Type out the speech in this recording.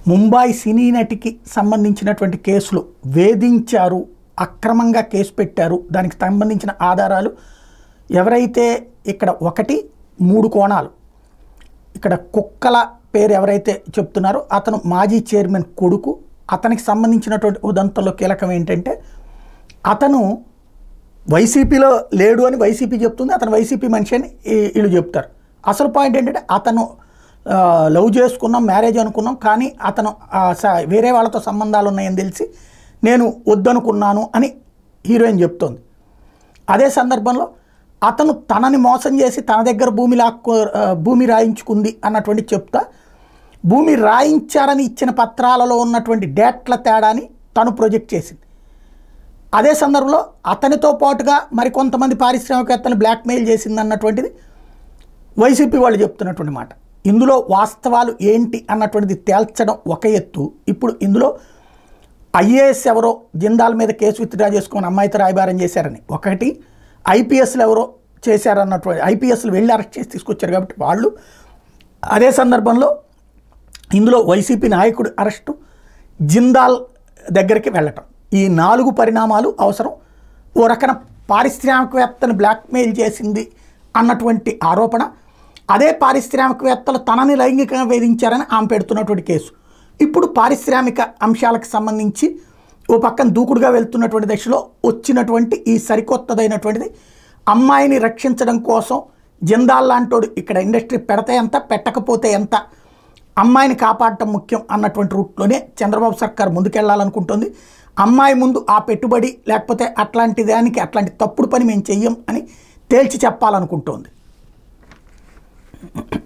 ముంబాయి సినీ నటికి సంబంధించినటువంటి కేసులు వేధించారు అక్రమంగా కేసు పెట్టారు దానికి సంబంధించిన ఆధారాలు ఎవరైతే ఇక్కడ ఒకటి మూడు కోణాలు ఇక్కడ కుక్కల పేరు ఎవరైతే చెప్తున్నారో అతను మాజీ చైర్మన్ కొడుకు అతనికి సంబంధించినటువంటి ఉదంతంలో కీలకం ఏంటంటే అతను వైసీపీలో లేడు అని వైసీపీ చెప్తుంది అతను వైసీపీ మనిషి అని ఈ- వీళ్ళు చెప్తారు అసలు పాయింట్ ఏంటంటే అతను ఆ, లవ్ చేసుకున్నాం మ్యారేజ్ అనుకున్నాం కానీ అతను ఆ, స- వేరే వాళ్ళతో సంబంధాలు ఉన్నాయని తెలిసి నేను వద్దనుకున్నాను అని హీరోయిన్ చెప్తోంది అదే సందర్భంలో అతను తనని మోసం చేసి తన దగ్గర భూమి లాక్కో ఆ, భూమి రాయించుకుంది అన్నటువంటి చెప్తా భూమి రాయించారని ఇచ్చిన పత్రాలలో ఉన్నటువంటి డేట్ల తేడాని తను ప్రొజెక్ట్ చేసింది అదే సందర్భంలో అతనితో పాటుగా మరికొంతమంది పారిశ్రామికవేత్తలు బ్లాక్మెయిల్ చేసింది అన్నటువంటిది వైసీపీ వాళ్ళు చెప్తున్నటువంటి మాట ఇందులో వాస్తవాలు ఏంటి అన్నటువంటిది తేల్చడం ఒక ఎత్తు ఇప్పుడు ఇందులో ఐఏఎస్ ఎవరో జిందాల్ మీద కేసు విత్డ్రా చేసుకొని అమ్మాయితో రాయబారం చేశారని ఒకటి ఐపీఎస్లు ఎవరో చేశారన్నటువంటి ఐపీఎస్లు వెళ్ళి అరెస్ట్ చేసి తీసుకొచ్చారు కాబట్టి వాళ్ళు అదే సందర్భంలో ఇందులో వైసీపీ నాయకుడు అరెస్టు జిందాల్ దగ్గరికి వెళ్ళటం ఈ నాలుగు పరిణామాలు అవసరం ఓ రకన పారిశ్రామికవేత్తను బ్లాక్మెయిల్ చేసింది అన్నటువంటి ఆరోపణ అదే పారిశ్రామికవేత్తలు తనని లైంగికంగా వేధించారని ఆమె పెడుతున్నటువంటి కేసు ఇప్పుడు పారిశ్రామిక అంశాలకు సంబంధించి ఓ పక్కన దూకుడుగా వెళ్తున్నటువంటి దశలో వచ్చినటువంటి ఈ సరికొత్తదైనటువంటిది అమ్మాయిని రక్షించడం కోసం జిందాల్ లాంటోడు ఇక్కడ ఇండస్ట్రీ పెడితే ఎంత పెట్టకపోతే ఎంత అమ్మాయిని కాపాడటం ముఖ్యం అన్నటువంటి రూట్లోనే చంద్రబాబు సర్కార్ ముందుకెళ్లాలనుకుంటుంది అమ్మాయి ముందు ఆ పెట్టుబడి లేకపోతే అట్లాంటి దానికి అట్లాంటి తప్పుడు పని మేము చెయ్యం అని తేల్చి చెప్పాలనుకుంటోంది